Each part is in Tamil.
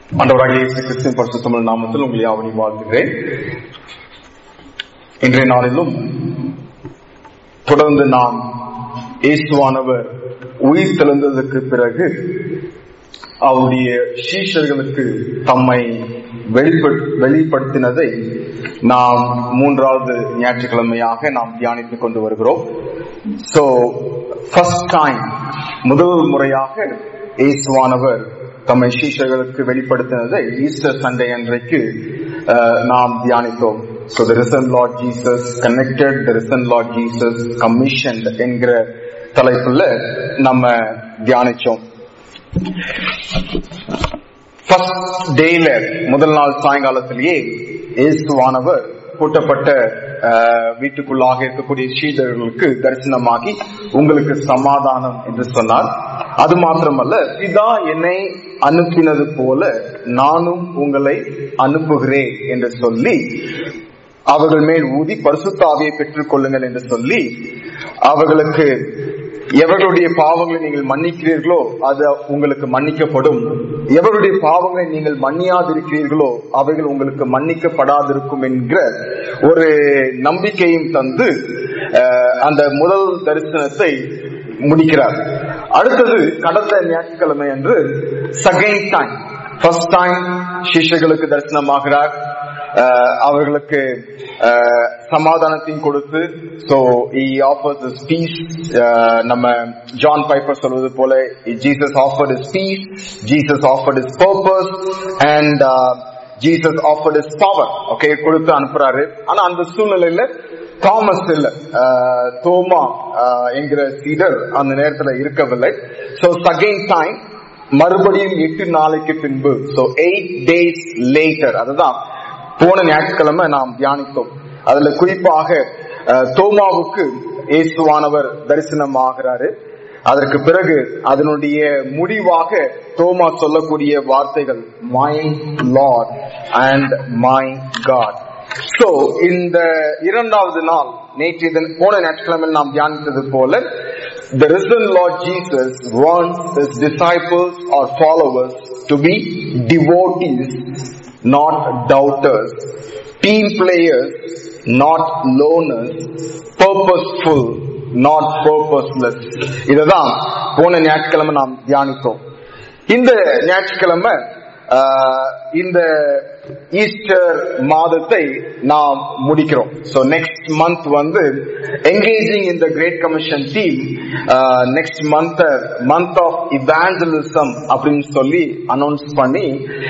ஆண்டவராகிய இயேசு கிறிஸ்துவின் பரிசுத்தமிழ் நாமத்தில் உங்களை யாவனி வாழ்த்துகிறேன் இன்றைய நாளிலும் தொடர்ந்து நாம் இயேசுவானவர் உயிர் தெழுந்ததற்கு பிறகு அவருடைய சீஷர்களுக்கு தம்மை வெளிப்பட்- வெளிப்படுத்தினதை நாம் மூன்றாவது ஞாயிற்றுக்கிழமையாக நாம் தியானித்துக் கொண்டு வருகிறோம் சோ ஃபர்ஸ்ட் டைம் முதல் முறையாக இயேசுவானவர் தம்மை சீஷர்களுக்கு வெளிப்படுத்தினதை ஈஸ்டர் சண்டே அன்றைக்கு அஹ், நாம் தியானித்தோம் So the risen Lord Jesus connected, the risen Lord Jesus commissioned என்கிற தலைப்புல நம்ம தியானிச்சோம் ஃபர்ஸ்ட் டேல முதல் நாள் சாயங்காலத்திலேயே இயேசுவானவர் கூட்டப்பட்ட அஹ், வீட்டுக்குள்ளாக இருக்கக்கூடிய சீடர்களுக்கு தரிசனமாகி உங்களுக்கு சமாதானம் என்று சொன்னார் அது மாத்திரமல்ல பிதா என்னை அனுப்பினது போல நானும் உங்களை அனுப்புகிறேன் என்று சொல்லி அவர்கள் மேல் ஊதி பரிசுத்தாவியை பெற்றுக் கொள்ளுங்கள் என்று சொல்லி அவர்களுக்கு எவர்களுடைய பாவங்களை நீங்கள் மன்னிக்கிறீர்களோ அது உங்களுக்கு மன்னிக்கப்படும் எவருடைய பாவங்களை நீங்கள் மன்னியாதிருக்கிறீர்களோ அவைகள் உங்களுக்கு மன்னிக்கப்படாதிருக்கும் என்கிற ஒரு நம்பிக்கையும் தந்து அஹ், அந்த முதல் தரிசனத்தை முடிக்கிறார் அடுத்தது கடந்த ஞாயிற்றுக்கிழமை அன்று செகண்ட் டைம் ஃபர்ஸ்ட் டைம் சிஷ்யர்களுக்கு தரிசனமாகிறார் அஹ், அவர்களுக்கு அஹ், சமாதானத்தையும் கொடுத்து so he offer this peace நம்ம ஜான் பைப்பர் சொல்வது போல Jesus offered is peace Jesus offered is purpose and Jesus offered is power okay கொடுத்து அனுப்புறாரு ஆனா அந்த சூழ்நிலையில தாமஸ் இல்ல அஹ், தோமா அஹ், என்கிற சீடர் அந்த நேரத்துல இருக்கவில்லை சோ செகண்ட் டைம் மறுபடியும் எட்டு நாளைக்கு பின்பு சோ எயிட் டேஸ் லேட்டர் அதுதான் போன ஞாயிற்றுக்கிழமை நாம் தியானித்தோம் அதுல குறிப்பாக அஹ், தோமாவுக்கு இயேசுவானவர் தரிசனமாகிறாரு அதற்கு பிறகு அதனுடைய முடிவாக தோமா சொல்லக்கூடிய வார்த்தைகள் my lord and my God so இந்த இரண்டாவது நாள் நேற்று இதன் போன ஞாயிற்றுக்கிழமையில் நாம் தியானித்தது போல the risen Lord Jesus wants his disciples or followers to be devotees, not doubters, team players, not loners, purposeful, not purposeless. இதுதான் போன ஞாயிற்றுக்கிழமை நாம் தியானித்தோம் இந்த ஞாயிற்றுக்கிழமை ஆஹ், இந்த ஈஸ்டர் மாதத்தை நாம் முடிக்கிறோம் சோ நெக்ஸ்ட் மந்த் வந்து என்கேஜிங் இந்த great commission team next month month of evangelism அப்படின்னு சொல்லி அனௌன்ஸ் பண்ணி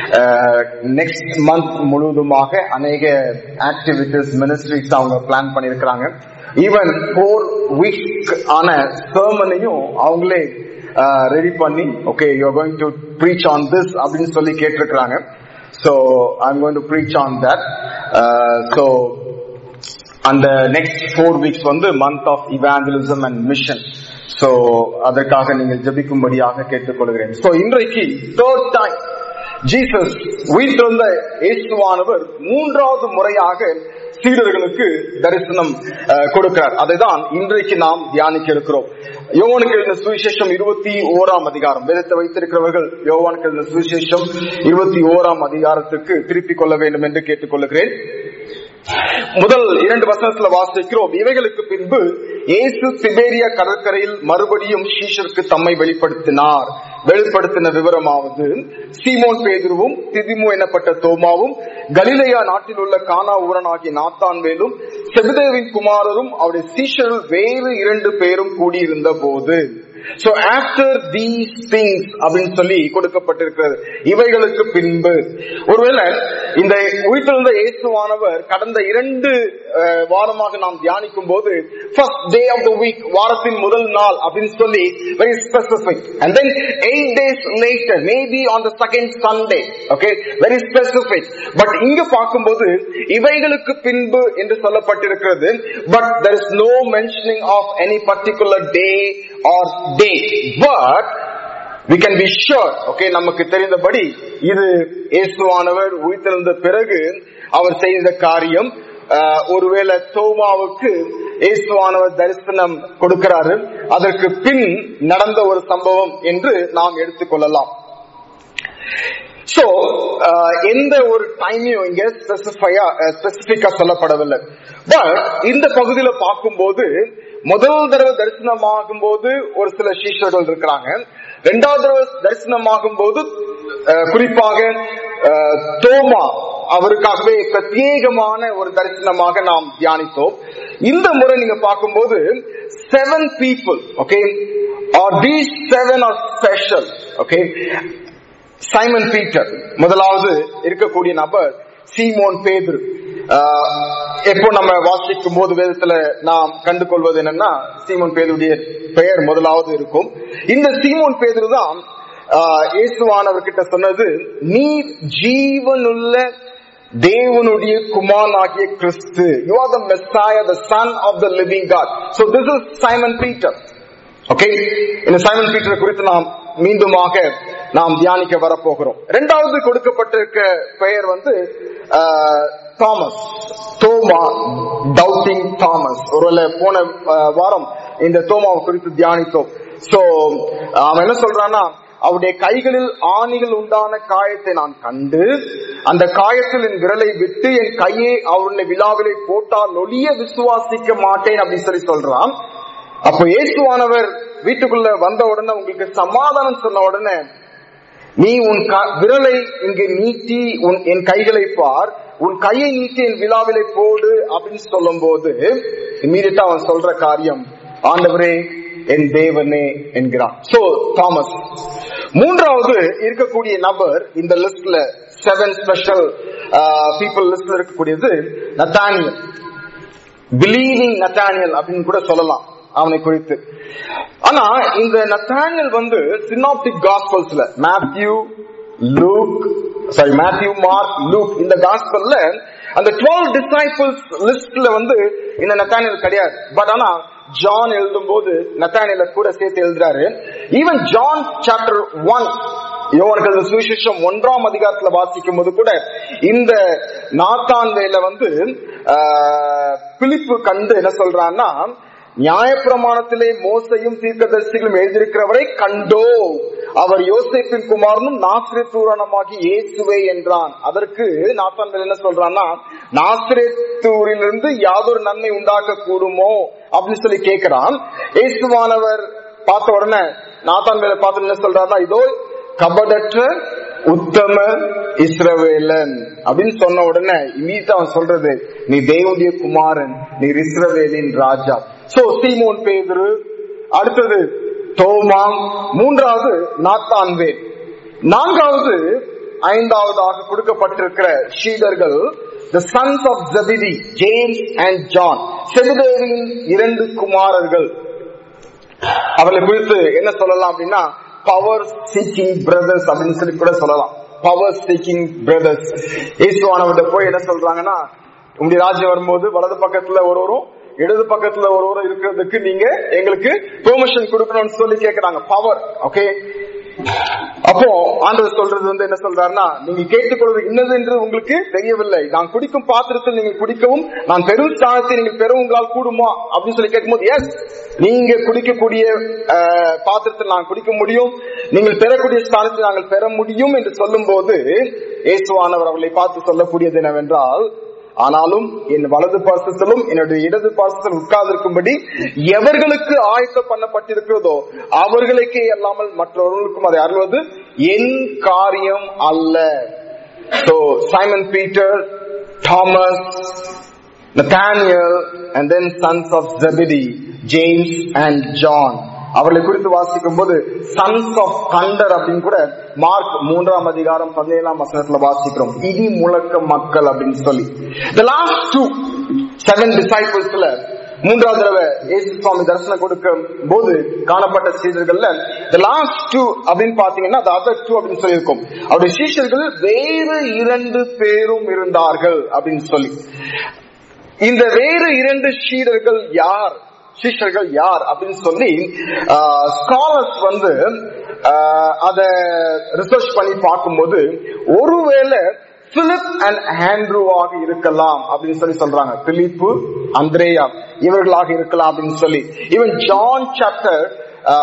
நெக்ஸ்ட் மந்த் முழுவதுமாக அநேக ஆக்டிவிட்டிஸ் மினிஸ்ட்ரிஸ் அவங்க பிளான் பண்ணியிருக்கிறாங்க ஈவன் ஃபோர் வீக் ஆன சர்மனையும் அவங்களே ரெடி பண்ணி okay you going to preach on this அப்படின்னு சொல்லி கேட்டிருக்கிறாங்க so I'm going to preach on that so அந்த நெக்ஸ்ட் ஃபோர் வீக்ஸ் வந்து month of evangelism and mission so அதற்காக நீங்கள் ஜெபிக்கும்படியாக கேட்டுக்கொள்கிறேன் சோ இன்றைக்கு தேர்ட் டைம் ஜீசஸ் உயிர் திறந்த இயேசுவானவர் மூன்றாவது முறையாக சீடர்களுக்கு தரிசனம் அஹ், கொடுக்கிறார் அதைதான் இன்றைக்கு நாம் தியானிக்க இருக்கிறோம் யோவானுக்கு எழுந்த சுவிசேஷம் இருபத்தி ஓராம் அதிகாரம் வேதத்தை வைத்திருக்கிறவர்கள் யோவானுக்கு எழுந்த சுவிசேஷம் இருபத்தி ஓராம் அதிகாரத்துக்கு திருப்பிக் கொள்ள வேண்டும் என்று கேட்டுக்கொள்கிறேன் முதல் இரண்டு வசனத்துல வாசிக்கிறோம் இவைகளுக்கு பின்பு இயேசு திபேரியா கடற்கரையில் மறுபடியும் சீஷருக்கு தம்மை வெளிப்படுத்தினார் வெளிப்படுத்தின விவரமாவது சீமோன் பேதுருவும் திதிமு எனப்பட்ட தோமாவும் கலிலேயா நாட்டில் உள்ள கானா ஊரனாகிய நாத்தான்வேலும் செபுதேவின் குமாரரும் அவருடைய சீஷர்கள் வேறு இரண்டு பேரும் கூடியிருந்த போது சோ ஆஃப்டர் தீஸ் திங்ஸ் அப்படின்னு சொல்லி கொடுக்கப்பட்டிருக்கிறது இவைகளுக்கு பின்பு ஒருவேளை இந்த உயிர்த்தெழுந்த இயேசுவானவர் கடந்த இரண்டு அஹ், வாரமாக நாம் தியானிக்கும் போது first day of the week வாரத்தின் முதல் நாள் அப்படின்னு சொல்லி very specific and then eight days later maybe on the second Sunday okay very specific but இங்க பார்க்கும்போது இவைகளுக்கு பின்பு என்று சொல்லப்பட்டிருக்கிறது but there is no mentioning of any particular day or date but we can be sure okay நமக்கு தெரிந்தபடி இது இயேசுவானவர் உயிர்த்தெழுந்த பிறகு அவர் செய்த காரியம் ஆஹ், ஒருவேளை தோமாவுக்கு இயேசுவானவர் தரிசனம் கொடுக்கிறாரு அதற்கு பின் நடந்த ஒரு சம்பவம் என்று நாம் எடுத்துக்கொள்ளலாம் சோ எந்த ஒரு டைமையும் இங்க ஸ்பெசிஃபையா ஸ்பெசிபிக்கா சொல்லப்படவில்லை பட் இந்த பகுதியில பார்க்கும்போது முதல் தடவை தரிசனமாகும் போது ஒரு சில சீஷர்கள் இருக்கிறாங்க ரெண்டாவது தடவை தரிசனமாகும் போது அஹ், குறிப்பாக அஹ், தோமா அவருக்காகவே பிரத்யேகமான ஒரு தரிசனமாக நாம் தியானித்தோம் இந்த முறை நீங்க பார்க்கும்போது seven people okay are these seven are special okay Simon Peter முதலாவது இருக்கக்கூடிய நபர் சீமோன் பேதுரு ஆஹ், எப்போ நம்ம வாசிக்கும் போது வேதத்துல நாம் கண்டு கொள்வது என்னன்னா சீமோன் பேதுடைய பெயர் முதலாவது இருக்கும் இந்த சீமோன் பேதுரு தான் ஆஹ், இயேசுவானவர்கிட்ட சொன்னது நீர் ஜீவனுள்ள தேவனுடைய குமாரனாகிய கிறிஸ்து you are the Messiah the son of the living God so this is Simon Peter okay இந்த சைமன் பீட்டர் குறித்து நாம் மீண்டுமாக நாம் தியானிக்க வரப்போகிறோம் இரண்டாவது கொடுக்கப்பட்டிருக்க பெயர் வந்து ஆஹ், தாமஸ் தோமா டவுட்டிங் தாமஸ் ஒருவேளை போன ஆஹ், வாரம் இந்த தோமாவை குறித்து தியானித்தோம் சோ அவன் என்ன சொல்றான்னா அவருடைய கைகளில் ஆணிகள் உண்டான காயத்தை நான் கண்டு அந்த காயத்தில் என் விரலை விட்டு என் கையை அவருடைய விழாவிலை போட்டால் ஒளிய விசுவாசிக்க மாட்டேன் அப்படின்னு சொல்லி சொல்றான் அப்ப இயேசுவானவர் வீட்டுக்குள்ள வந்த உடனே உங்களுக்கு சமாதானம் சொன்ன உடனே நீ உன் க- விரலை இங்கு நீட்டி உன் என் கைகளை பார் உன் கையை நீட்டி என் விழாவிலை போடு அப்படின்னு சொல்லும் போது இம்மீடியட்டா அவன் சொல்ற காரியம் ஆண்டவரே என் தேவனே என்கிறான் சோ தாமஸ் மூன்றாவது இருக்கக்கூடிய நபர் இந்த லிஸ்ட்ல செவன் ஸ்பெஷல் பீப்புள் லிஸ்ட்ல இருக்கக்கூடியது நத்தானியல் பிலீவிங் நத்தானியல் அப்படின்னு கூட சொல்லலாம் அவனை குறித்து ஆனா இந்த நத்தானியல் வந்து சினாப்டிக் காஸ்பல்ஸ்ல Matthew Luke sorry Matthew Mark Luke இந்த காஸ்பல்ல அந்த டுவெல் டிசைபிள்ஸ் லிஸ்ட்ல வந்து இந்த நத்தானியல் கிடையாது பட் ஆனா ஜான் எழுதும் போது நத்தானியல கூட சேர்த்து எழுதுறாரு ஈவன் ஜான் சாப்டர் ஒன் யோவான்கள் சுவிசேஷம் ஒன்றாம் அதிகாரத்துல வாசிக்கும் போது கூட இந்த நாத்தான் வேல வந்து ஆஹ், பிலிப்பு கண்டு என்ன சொல்றான்னா நியாயப்பிரமாணத்திலே மோசையும் தீர்க்கதரிசிகளும் எழுதியிருக்கிறவரை கண்டோ அவர் யோசேப்பின் குமாரனும் நாசிரத்தூரணமாகி இயேசுவே என்றான் அதற்கு நாத்தான் என்ன சொல்றான்னா நாசிரத்தூரிலிருந்து யாதொரு நன்மை உண்டாக்க கூடுமோ அப்படின்னு சொல்லி கேட்கிறான் இயேசுவானவர் பார்த்த உடனே நாத்தான் வேலை பார்த்து என்ன சொல்றாருன்னா இதோ கபடற்ற உத்தம இஸ்ரவேலன் அப்படின்னு சொன்ன உடனே இமீடியட்டா அவன் சொல்றது நீ தேவனுடைய குமாரன் நீ இஸ்ரவேலின் ராஜா சோ சீமோன் பேதுரு அடுத்தது தோமா மூன்றாவது நாத்தான்வே நான்காவது ஐந்தாவதாக கொடுக்கப்பட்டிருக்கிற ஷீடர்கள் the sons of Zebedee James and John செபுதேவின் இரண்டு குமாரர்கள் அவர்களை குறித்து என்ன சொல்லலாம் அப்படின்னா பவர் சீக்கிங் பிரதர்ஸ் அப்படின்னு சொல்லி கூட சொல்லலாம் பவர் சீக்கிங் பிரதர்ஸ் இயேசுவானவர்கிட்ட போய் என்ன சொல்றாங்கன்னா உங்களுடைய ராஜ்யம் வரும்போது வலது பக்கத்துல ஒருவரும் இடது பக்கத்துல ஒருவரும் இருக்கிறதுக்கு நீங்க எங்களுக்கு பெர்மிஷன் கொடுக்கணும்னு சொல்லி கேக்குறாங்க பவர் ஓகே அப்போ ஆண்டவர் சொல்றது வந்து என்ன சொல்றாருன்னா நீங்க கேட்டுக்கொள்வது இன்னது என்று உங்களுக்கு தெரியவில்லை நான் குடிக்கும் பாத்திரத்தில் நீங்கள் குடிக்கவும் நான் பெரும் ஸ்தானத்தை நீங்கள் பெற உங்களால் கூடுமா அப்படின்னு சொல்லி கேட்கும்போது எஸ் நீங்க குடிக்கக்கூடிய அஹ், பாத்திரத்தில் நான் குடிக்க முடியும் நீங்கள் பெறக்கூடிய ஸ்தானத்தை நாங்கள் பெற முடியும் என்று சொல்லும் போது இயேசுவானவர் அவர்களை பார்த்து சொல்லக்கூடியது என்னவென்றால் ஆனாலும் என் வலது பாசத்திலும் என்னுடைய இடது பாசத்தில் உட்கார்ந்திருக்கும்படி எவர்களுக்கு ஆயத்தம் பண்ணப்பட்டிருக்கிறதோ அவர்களுக்கே அல்லாமல் மற்றவர்களுக்கும் அதை அருள்வது என் காரியம் அல்ல so Simon Peter Thomas Nathaniel and then sons of Zebedee James and John அவர்களை குறித்து வாசிக்கும் போது சன்ஸ் ஆஃப் தண்டர் அப்படின்னு கூட மார்க் மூன்றாம் அதிகாரம் பதினேழாம் வசனத்துல வாசிக்கிறோம் இடி முழக்க மக்கள் அப்படின்னு சொல்லி த லாஸ்ட் டூ செவன் டிசைபிள்ஸ்ல மூன்றாவது தடவை இயேசு சுவாமி தரிசனம் கொடுக்கும் போது காணப்பட்ட சீடர்கள்ல த லாஸ்ட் டூ அப்படின்னு பாத்தீங்கன்னா the other two அப்படின்னு சொல்லியிருக்கோம் அவருடைய சீஷர்கள் வேறு இரண்டு பேரும் இருந்தார்கள் அப்படின்னு சொல்லி இந்த வேறு இரண்டு சீடர்கள் யார் சிஷ்யர்கள் யார் அப்படின்னு சொல்லி ஸ்காலர்ஸ் வந்து ஆஹ், அத ரிசர்ச் பண்ணி பார்க்கும்போது ஒருவேளை பிலிப் அண்ட் ஆண்ட்ரூவாக இருக்கலாம் அப்படின்னு சொல்லி சொல்றாங்க பிலிப்பு அந்திரேயா இவர்களாக இருக்கலாம் அப்படின்னு சொல்லி ஈவன் ஜான் சாப்டர்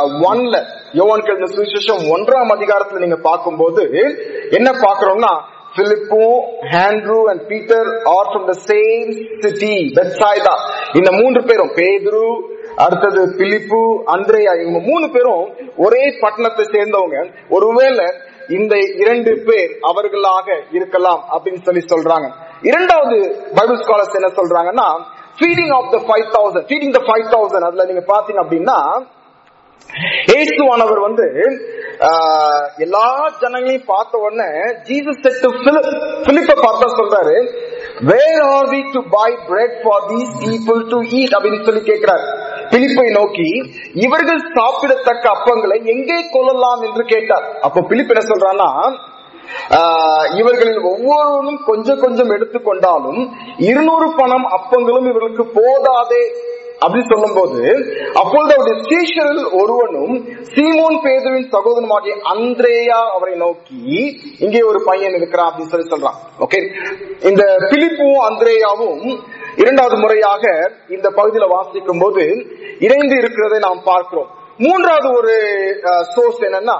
ஒன்ல யோவான் கெழுந்த சுவிசேஷம் ஒன்றாம் அதிகாரத்துல நீங்க பார்க்கும்போது என்ன பார்க்கிறோம்னா பிலிப்பும் Andrew and Peter are from the same city Bethsaida இந்த மூன்று பேரும் பேதுரு அடுத்தது பிலிப்பு அந்திரேயா இவங்க மூணு பேரும் ஒரே பட்டணத்தை சேர்ந்தவங்க ஒருவேளை இந்த இரண்டு பேர் அவர்களாக இருக்கலாம் அப்படின்னு சொல்லி சொல்றாங்க இரண்டாவது பைபிள் ஸ்காலர்ஸ் என்ன சொல்றாங்கன்னா feeding of the five thousand feeding the five thousand அதுல நீங்க பாத்தீங்க அப்படின்னா ஏசுவானவர் வந்து ஆஹ், எல்லா ஜனங்களையும் பார்த்த உடனே ஜீசஸ் செட் டு பிலிப்ப பார்த்தா சொல்றாரு where are we to buy bread for these people to eat அப்படின்னு சொல்லி கேட்கிறார் பிலிப்பை நோக்கி இவர்கள் சாப்பிடத்தக்க அப்பங்களை எங்கே கொள்ளலாம் என்று கேட்டார் அப்போ பிலிப் என்ன சொல்றான்னா ஆஹ், இவர்களில் ஒவ்வொருவரும் கொஞ்சம் கொஞ்சம் எடுத்துக்கொண்டாலும் இருநூறு பணம் அப்பங்களும் இவர்களுக்கு போதாதே அப்படி சொல்லும்போது அப்பொழுது அவருடைய சீஷரில் ஒருவனும் சீமோன் பேதுவின் சகோதரமாகிய அந்திரேயா அவரை நோக்கி இங்கே ஒரு பையன் இருக்கிறான் அப்படின்னு சொல்லி சொல்றான் ஓகே இந்த பிலிப்பும் அந்திரேயாவும் இரண்டாவது முறையாக இந்த பகுதியில வாசிக்கும் போது இணைந்து இருக்கிறதை நாம் பார்க்கிறோம் மூன்றாவது ஒரு சோர்ஸ் என்னன்னா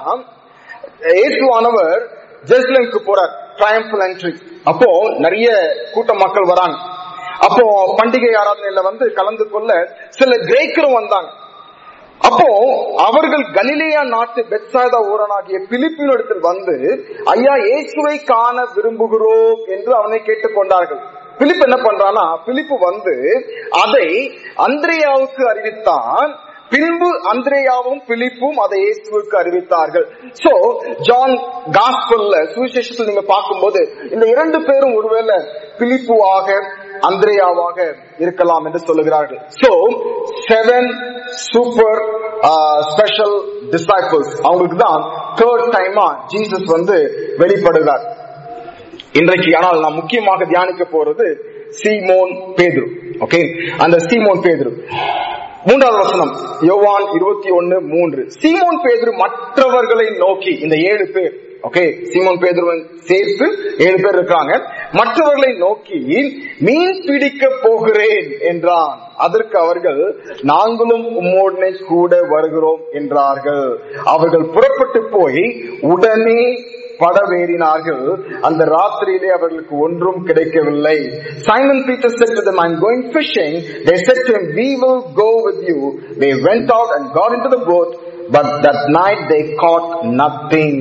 இயேசுவானவர் ஜெருசலேமுக்கு போறார் ட்ரையம்பல் என்ட்ரி அப்போ நிறைய கூட்ட மக்கள் வராங்க அப்போ பண்டிகை ஆராதனையில வந்து கலந்து கொள்ள சில கிரேக்கரும் வந்தாங்க அப்போ அவர்கள் கலிலேயா நாட்டு பெட்சாய்தா ஊரனாகிய பிலிப்பின் இடத்தில் வந்து ஐயா இயேசுவை காண விரும்புகிறோம் என்று அவனை கேட்டுக்கொண்டார்கள் பிலிப் என்ன பண்றானா பிலிப்பு வந்து அதை அந்திரேயாவுக்கு அறிவித்தான் பின்பு அந்திரேயாவும் பிலிப்பும் அதை இயேசுவுக்கு அறிவித்தார்கள் சோ ஜான் காஸ்பல்ல சுவிசேஷத்தில் நீங்க பார்க்கும்போது இந்த இரண்டு பேரும் ஒருவேளை பிலிப்புவாக அந்திரேயாவாக இருக்கலாம் என்று சொல்லுகிறார்கள் so seven super special disciples அவங்களுக்கு தான் தேர்ட் டைமா ஜீசஸ் வந்து வெளிப்படுகிறார் இன்றைக்கு ஆனால் நாம் முக்கியமாக தியானிக்க போறது சீமோன் பேதுரு ஓகே அந்த சீமோன் பேதுரு மூன்றாவது வசனம் யோவான் இருபத்தி ஒன்னு மூன்று சீமோன் பேதுரு மற்றவர்களை நோக்கி இந்த ஏழு பேர் ஓகே சீமோன் பேதுருவன் சேர்த்து ஏழு பேர் இருக்காங்க மற்றவர்களை நோக்கி மீன் பிடிக்க போகிறேன் என்றான் அதற்கு அவர்கள் நாங்களும் உம்மோடனே கூட வருகிறோம் என்றார்கள் அவர்கள் புறப்பட்டு போய் உடனே படவேறினார்கள் அந்த ராத்திரியிலே அவர்களுக்கு ஒன்றும் கிடைக்கவில்லை Simon Peter said to them i'm going fishing they said to him we will go with you they went out and got into the boat but that night they caught nothing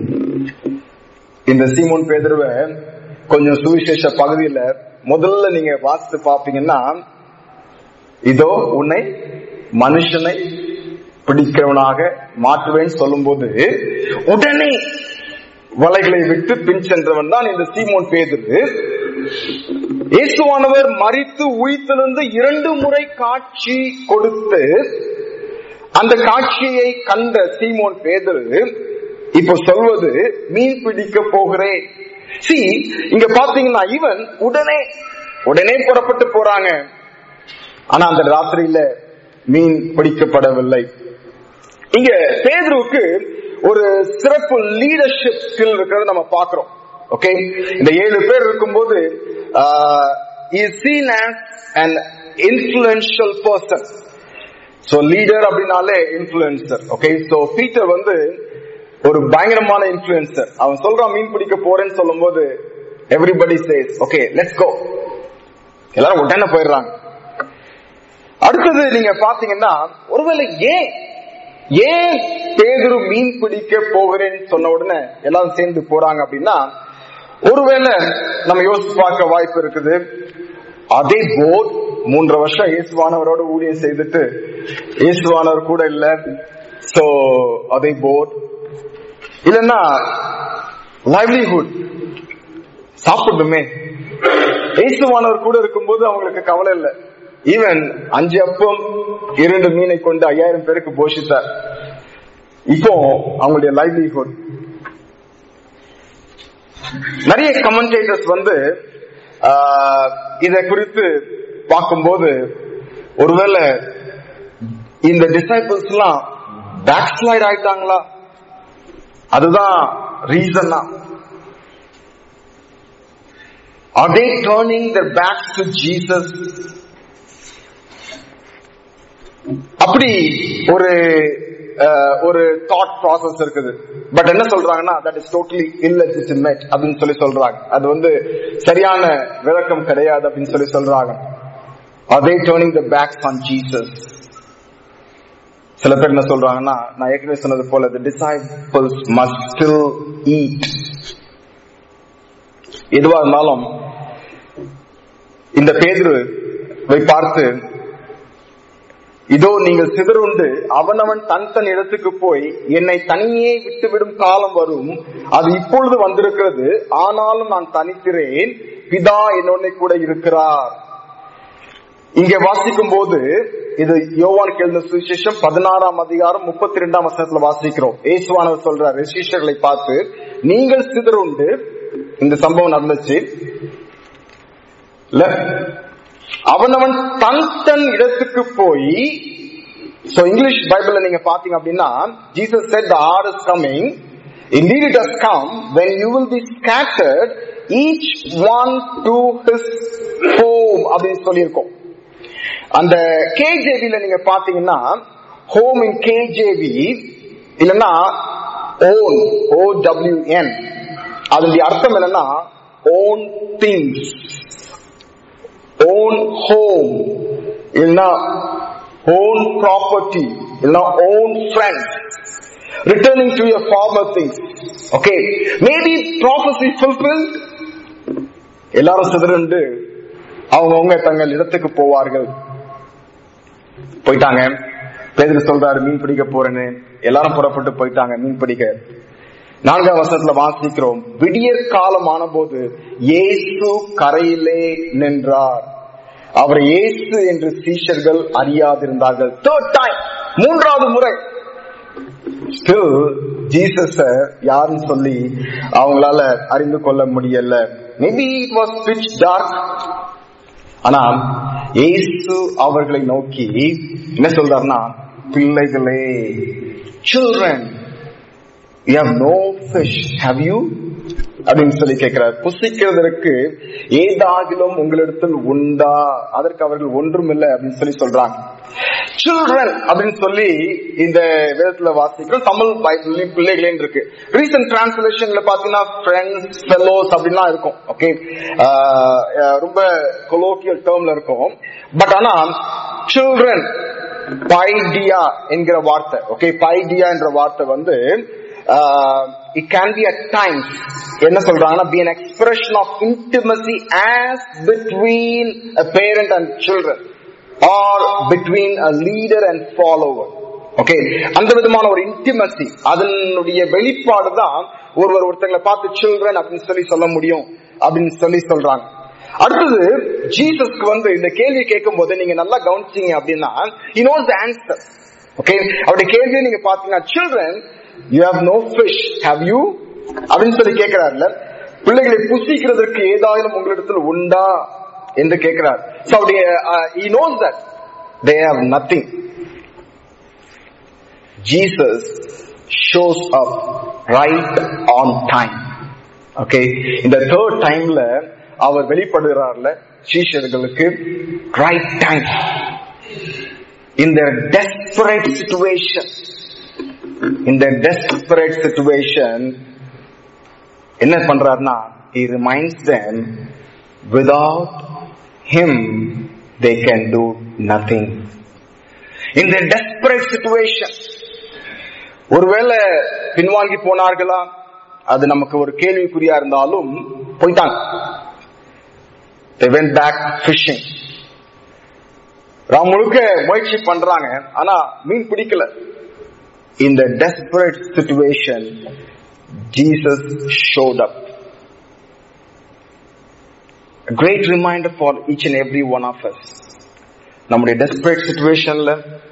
இந்த சீமோன் பேதுருவ கொஞ்சம் சுவிசேஷ பகுதியில முதல்ல நீங்க வாசித்து பாப்பீங்கன்னா இதோ உன்னை மனுஷனை பிடிக்கிறவனாக மாற்றுவேன் சொல்லும்போது உடனே வலைகளை விட்டு பின் சென்றவன் தான் இந்த சீமோன் பேதுரு இயேசுவானவர் மறித்து உயிர்த்தெழுந்து இரண்டு முறை காட்சி கொடுத்து அந்த காட்சியை கண்ட சீமோன் பேதுரு இப்போ சொல்வது மீன் பிடிக்க போகிறேன் சி இங்க பாத்தீங்கன்னா இவன் உடனே உடனே புறப்பட்டு போறாங்க ஆனா அந்த ராத்திரியில மீன் பிடிக்கப்படவில்லை இங்க பேதுருவுக்கு ஒரு சிறப்பு லீடர்ஷிப் ஸ்கில் இருக்கிறது நம்ம பாக்குறோம் ஓகே இந்த ஏழு பேர் இருக்கும்போது is seen as an influential person so leader அப்படின்னாலே இன்ஃபுளுசர் ஓகே சோ பீட்டர் வந்து ஒரு பயங்கரமான இன்ஃபுளுசர் அவன் சொல்றான் மீன் பிடிக்க போறேன்னு சொல்லும்போது everybody says okay let's go எல்லாரும் உடனே போயிடுறாங்க அடுத்தது நீங்க பாத்தீங்கன்னா ஒருவேளை ஏன் ஏன் பேதுரு மீன் பிடிக்க போகிறேன்னு சொன்ன உடனே எல்லாரும் சேர்ந்து போறாங்க அப்படின்னா ஒருவேளை நம்ம யோசிச்சு பார்க்க வாய்ப்பு இருக்குது அதே போட் மூன்று வருஷம் இயேசுவானவரோட ஊழியம் செய்துட்டு இயேசுவானவர் கூட இல்ல சோ அதே போட் இல்லைன்னா லைவ்லிஹுட் சாப்பிடணுமே இயேசுவானவர் கூட இருக்கும்போது அவங்களுக்கு கவலை இல்லை ஈவன் அஞ்சு அப்பம் இரண்டு மீனை கொண்டு ஐயாயிரம் பேருக்கு போஷித்தார் இப்போ அவங்களுடைய லைவ்லிஹுட் நிறைய கமெண்டேட்டர்ஸ் வந்து இதை குறித்து பார்க்கும்போது ஒருவேளை இந்த டிசைபிள்ஸ் எல்லாம் பேக் ஸ்லைட் ஆயிட்டாங்களா அதுதான் ரீசனா Are they turning their backs to Jesus? அப்படி ஒரு அஹ், ஒரு தாட் ப்ராசஸ் இருக்குது பட் என்ன சொல்றாங்கன்னா தட் இஸ் டோட்டலி இல்லெஜிட்டிமேட் அப்படின்னு சொல்லி சொல்றாங்க அது வந்து சரியான விளக்கம் கிடையாது அப்படின்னு சொல்லி சொல்றாங்க அதே turning the backs on Jesus சில பேர் என்ன சொல்றாங்கன்னா நான் ஏற்கனவே சொன்னது போல the disciples must still eat எதுவா இருந்தாலும் இந்த பேதுருவை பார்த்து இதோ நீங்கள் சிதறுண்டு அவனவன் தன் தன் இடத்துக்கு போய் என்னை தனியே விட்டுவிடும் காலம் வரும் அது இப்பொழுது வந்திருக்கிறது ஆனாலும் நான் தனிக்கிறேன் பிதா என்னோட கூட இருக்கிறார் இங்க வாசிக்கும் போது இது யோவான் எழுந்த சுவிசேஷம் பதினாறாம் அதிகாரம் முப்பத்தி ரெண்டாம் வசனத்துல வாசிக்கிறோம் ஏசுவானவர் சொல்றார் ரிஷிஷர்களை பார்த்து நீங்கள் சிதறுண்டு இந்த சம்பவம் நடந்துச்சு இல்ல அவனவன் தன் தன் இடத்துக்கு போய் சோ இங்கிலீஷ் பைபிள்ல நீங்க பாத்தீங்க அப்படின்னா Jesus said the hour is coming indeed it has come when you will be scattered each one to his home அப்படின்னு சொல்லியிருக்கோம் அந்த கேஜேவில நீங்க பாத்தீங்கன்னா ஹோம் இன் கேஜேவி இல்லைன்னா ஓன் ஓ டபிள்யூ என் அதனுடைய அர்த்தம் என்னன்னா ஓன் திங்ஸ் ஓன் ஹோம் இல்லைன்னா ஓன் ப்ராப்பர்ட்டி இல்லைன்னா own friends returning to your former things okay maybe prophecy fulfilled எல்லாரும் சிதறண்டு அவங்கவுங்க தங்கள் இடத்துக்கு போவார்கள் போயிட்டாங்க பேதுரு சொல்றாரு மீன் பிடிக்க போறேன்னு எல்லாரும் புறப்பட்டு போயிட்டாங்க மீன் பிடிக்க நான்காம் வருஷத்துல வாசிக்கிறோம் விடியற் காலம் ஆனபோது இயேசு கரையிலே நின்றார் அவர் இயேசு என்று சீஷர்கள் அறியாதிருந்தார்கள் தேர்ட் டைம் மூன்றாவது முறை ஸ்டில் ஜீசஸ் யாருன்னு சொல்லி அவங்களால அறிந்து கொள்ள முடியல maybe it was pitch dark ஆனா இயேசு அவர்களை நோக்கி என்ன சொல்றாருன்னா பிள்ளைகளே children you have no fish have you அப்படின்னு சொல்லி கேட்கிறார் புசிக்கிறதற்கு ஏதாகிலும் உங்களிடத்தில் உண்டா அதற்கு அவர்கள் ஒன்றும் இல்லை அப்படின்னு சொல்லி சொல்றாங்க சில்ட்ரன் அப்படின்னு சொல்லி இந்த வேதத்துல வாசிக்கிறோம் தமிழ் பைபிள்லயும் பிள்ளைகளேன்னு இருக்கு ரீசன்ட் டிரான்ஸ்லேஷன்ல பாத்தீங்கன்னா ஃப்ரெண்ட்ஸ் ஃபெலோஸ் அப்படின்லாம் இருக்கும் ஓகே ரொம்ப கொலோக்கியல் டேர்ம்ல இருக்கும் பட் ஆனா சில்ட்ரன் பைடியா என்கிற வார்த்தை ஓகே பைடியா என்ற வார்த்தை வந்து it can be at times என்ன சொல்றாங்கன்னா be an expression of intimacy as between a parent and children or between a leader and follower okay அந்த விதமான ஒரு இன்டிமசி அதனுடைய வெளிப்பாடு தான் ஒருவர் ஒருத்தங்களை பார்த்து சில்ட்ரன் அப்படின்னு சொல்லி சொல்ல முடியும் அப்படின்னு சொல்லி சொல்றாங்க அடுத்தது ஜீசஸ்க்கு வந்து இந்த கேள்வி கேட்கும் போது நீங்க நல்லா கவனிச்சீங்க அப்படின்னா he knows the answer okay அவருடைய கேள்வியை நீங்க பாத்தீங்கன்னா children you have no fish have you அப்படின்னு சொல்லி கேட்கிறார்ல பிள்ளைகளை புசிக்கிறதற்கு ஏதாயிலும் உங்களிடத்தில் உண்டா என்று கேட்கிறார் So, அவருடைய he knows that they have nothing Jesus shows up right on time okay இந்த தேர்ட் டைம்ல அவர் வெளிப்படுகிறார்ல சீஷர்களுக்கு right time in their desperate situation in their desperate situation என்ன பண்றாருன்னா he reminds them without him they can do nothing in their desperate situation ஒருவேளை பின்வாங்கி போனார்களா அது நமக்கு ஒரு கேள்விக்குறியா இருந்தாலும் போயிட்டாங்க they went back fishing Ram முழுக்க முயற்சி பண்றாங்க ஆனா மீன் பிடிக்கல in the desperate situation Jesus showed up a great reminder for each and every one of us நம்முடைய desperate situationல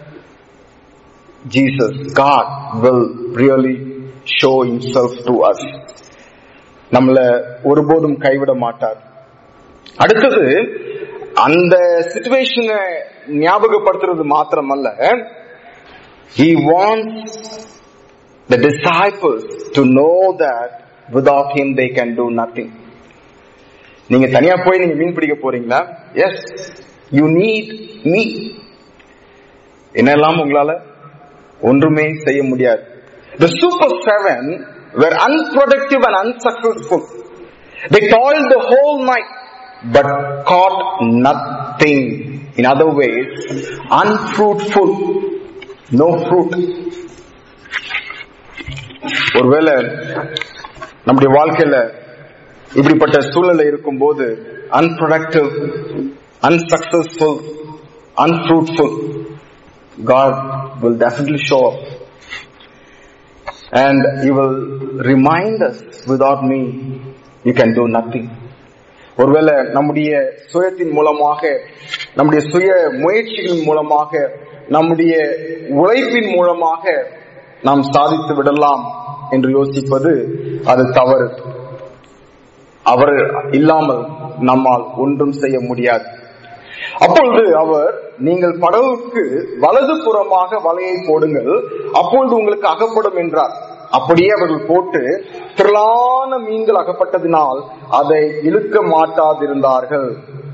Jesus God will really show himself to us நம்மள ஒருபோதும் கைவிட மாட்டார் அடுத்தது அந்த சிச்சுவேஷனை ஞாபகப்படுத்துறது மாத்திரமல்ல he wants the disciples to know that without him they can do nothing நீங்க தனியா போய் நீங்க மீன் பிடிக்க போறீங்களா எஸ் யூ நீட் மீ என்னெல்லாம் உங்களால ஒன்றுமே செய்ய முடியாது The super seven were unproductive and unsuccessful. They toiled the whole night but caught nothing. In other ways, unfruitful. No fruit. ஒருவேளை நம்முடைய வாழ்க்கையில இப்படிப்பட்ட சூழ்நிலை இருக்கும்போது unproductive unsuccessful unfruitful God will definitely show up. And He will remind us, without me, you can do nothing. ஒருவேளை நம்முடைய சுயத்தின் மூலமாக நம்முடைய சுய முயற்சிகளின் மூலமாக நம்முடைய உழைப்பின் மூலமாக நாம் சாதித்து விடலாம் என்று யோசிப்பது அது தவறு அவர் இல்லாமல் நம்மால் ஒன்றும் செய்ய முடியாது அப்பொழுது அவர் நீங்கள் படகுக்கு வலது புறமாக வலையை போடுங்கள் அப்பொழுது உங்களுக்கு அகப்படும் என்றார் அப்படியே அவர்கள் போட்டு திரளான மீன்கள் அகப்பட்டதினால் அதை இழுக்க மாட்டாதிருந்தார்கள்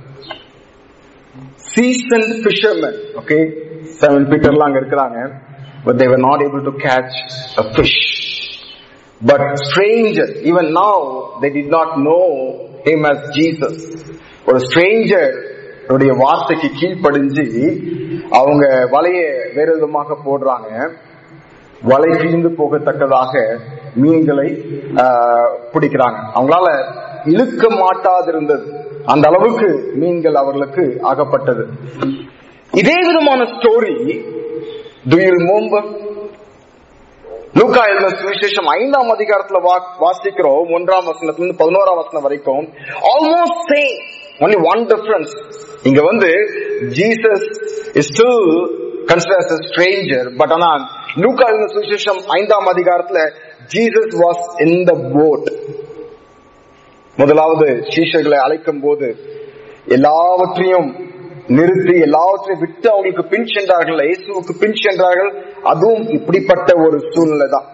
சீசன் ஃபிஷர்மேன் ஓகே செவன் பீட்டர்லாம் அங்க இருக்கிறாங்க but they were not able to catch a fish but stranger even now they did not know him as jesus ஒரு stranger உடைய வார்த்தைக்கு கீழ்ப்படிஞ்சு அவங்க வலைய வேற விதமாக போடுறாங்க வலை கிழிந்து போகத்தக்கதாக மீன்களை ஆஹ், பிடிக்கிறாங்க அவங்களால இழுக்க மாட்டாதிருந்தது அந்த அளவுக்கு மீன்கள் அவர்களுக்கு அகப்பட்டது இதே விதமான story do you remember Luka எழுதின சுவிசேஷம் ஐந்தாம் அதிகாரத்துல வா- வாசிக்கிறோம் ஒன்றாம் வசனத்துல இருந்து பதினோராம் வசனம் வரைக்கும் almost same only one difference இங்க வந்து Jesus is still considers a stranger but ஆனா லூக்கா எழுதின சுவிசேஷம் ஐந்தாம் அதிகாரத்துல Jesus was in the boat முதலாவது சீஷர்களை அழைக்கும் போது எல்லாவற்றையும் நிறுத்தி எல்லாவற்றையும் விட்டு அவங்களுக்கு பின் சென்றார்கள் இயேசுவுக்கு பின் சென்றார்கள் அதுவும் இப்படிப்பட்ட ஒரு சூழ்நிலை தான்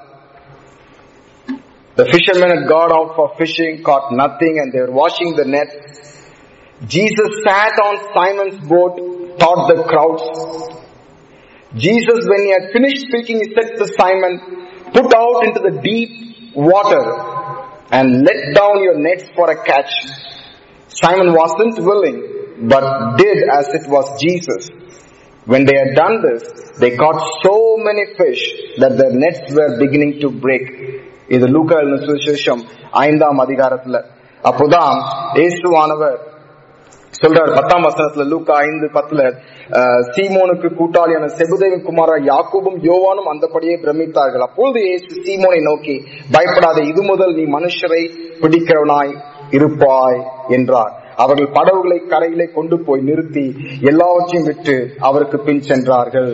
The fishermen had got out for fishing, caught nothing, and they were washing the net. Jesus sat on Simon's boat, taught the crowds. Jesus, when he had finished speaking, he said to Simon, Put out into the deep water and let down your nets for a catch. Simon wasn't willing, but did as it was Jesus. When they had done this, they caught so many fish that their nets were beginning to break. இது லூக்கா எழுதின சுவிசேஷம் ஐந்தாம் அதிகாரத்துல அப்போதான் இயேசுவானவர் சொல்றார் பத்தாம் வசனத்துல லூக்கா ஐந்து பத்துல அஹ், சீமோனுக்கு கூட்டாளியான செபுதேவின் குமாரா யாக்கோபும் யோவானும் அந்தபடியே பிரமித்தார்கள் அப்பொழுது இயேசு சீமோனை நோக்கி பயப்படாத இது முதல் நீ மனுஷரை பிடிக்கிறவனாய் இருப்பாய் என்றார் அவர்கள் படகுகளை கரையிலே கொண்டு போய் நிறுத்தி எல்லாவற்றையும் விட்டு அவருக்கு பின் சென்றார்கள்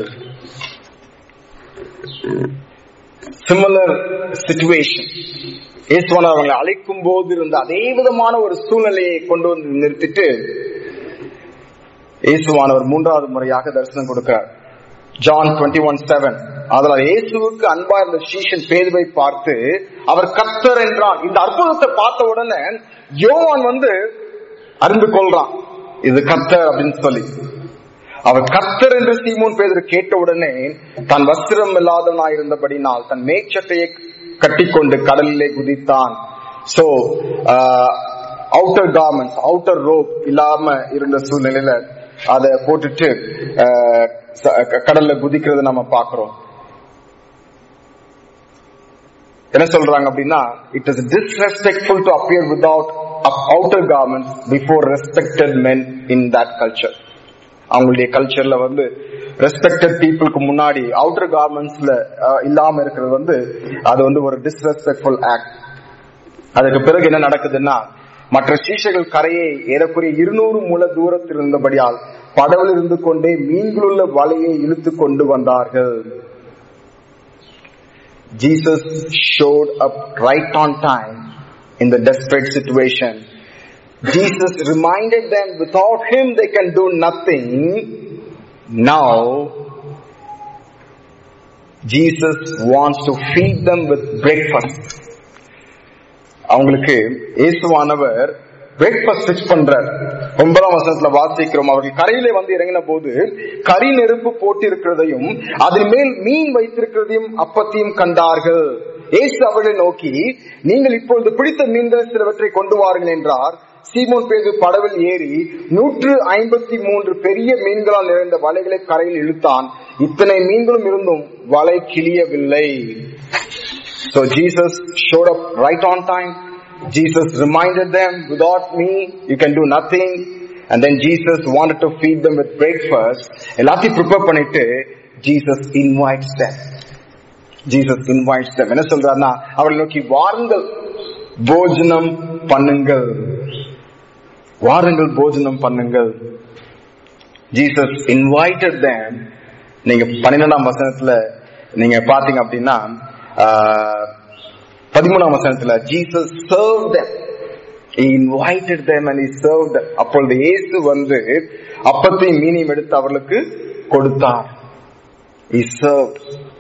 சிமிலர் சிச்சுவேஷன் இயேசுவன் அவர்களை அழைக்கும் போது இருந்த அதே விதமான ஒரு சூழ்நிலையை கொண்டு வந்து நிறுத்திட்டு இயேசுவானவர் மூன்றாவது முறையாக தரிசனம் கொடுக்கிறார் ஜான் டுவெண்ட்டி ஒன் செவன் அதனால் இயேசுவுக்கு அன்பா இருந்த சீஷன் பேதுவை பார்த்து அவர் கர்த்தர் என்றான் இந்த அற்புதத்தை பார்த்த உடனே யோவான் வந்து அறிந்து கொள்றான் இது கர்த்தர் அப்படின்னு சொல்லி அவர் கர்த்தர் என்று சீமோன் பேதர் கேட்ட உடனே தன் வஸ்திரம் இல்லாதவனாய் இருந்தபடினால் தன் மேற்சட்டையை கட்டிக்கொண்டு கடலிலே குதித்தான் so outer garments outer robe இல்லாம இருந்த சூழ்நிலையில அதை போட்டுட்டு ஆஹ், ச- க- கடல்ல குதிக்கிறத நம்ம பாக்குறோம் என்ன சொல்றாங்க அப்படின்னா it is disrespectful to appear without outer garments before respected men in that culture அவங்களுடைய கல்ச்சர்ல வந்து ரெஸ்பெக்டட் பீப்புளுக்கு முன்னாடி அவுட்டர் கார்மெண்ட்ஸ்ல இல்லாம இருக்கிறது வந்து அது வந்து ஒரு டிஸ்ரெஸ்பெக்ட்ஃபுல் ஆக்ட் அதுக்கு பிறகு என்ன நடக்குதுன்னா மற்ற சீஷர்கள் கரையை ஏறக்குறைய இருநூறு முழ தூரத்தில் இருந்தபடியால் படவில் இருந்து கொண்டே மீன்களுள்ள வலையை இழுத்து கொண்டு வந்தார்கள் Jesus showed up right on time in the desperate situation. Jesus reminded them without him they can do nothing. Now, Jesus wants to feed them with breakfast. அவங்களுக்கு இயேசுவானவர் பிரேக்ஃபாஸ்ட் ஃபிக்ஸ் பண்றார் ஒன்பதாம் வசனத்துல வாசிக்கிறோம் அவர்கள் கரையிலே வந்து இறங்கின போது கரி நெருப்பு போட்டிருக்கிறதையும் அதன் மேல் மீன் வைத்திருக்கிறதையும் அப்பத்தையும் கண்டார்கள் ஏசு அவர்களை நோக்கி நீங்கள் இப்பொழுது பிடித்த மீன்கள் சிலவற்றை கொண்டு வாருங்கள் என்றார் சீமோன் பேது படவில் ஏறி நூற்று ஐம்பத்தி மூன்று பெரிய மீன்களால் நிறைந்த வலைகளை கரையில் இழுத்தான் இத்தனை மீன்களும் இருந்தும் வலை கிளியவில்லை So Jesus showed up right on time. Jesus reminded them, without me, you can do nothing. And then Jesus wanted to feed them with breakfast. எல்லாத்தையும் ப்ரிப்பேர் பண்ணிட்டு Jesus invites them. Jesus invites them. என்ன சொல்றாருன்னா அவளை நோக்கி வாருங்கள் போஜனம் பண்ணுங்கள் வாருங்கள் போஜனம் பண்ணுங்கள் ஜீசஸ் இன்வைட்டட் them நீங்க பன்னிரெண்டாம் வசனத்துல நீங்க பாத்தீங்க அப்படின்னா ஆஹ், பதிமூணாம் வசனத்துல Jesus serve them He invited them and he served them. அப்பொழுது இயேசு வந்து அப்பத்தையும் மீனையும் எடுத்து அவர்களுக்கு கொடுத்தார் He served.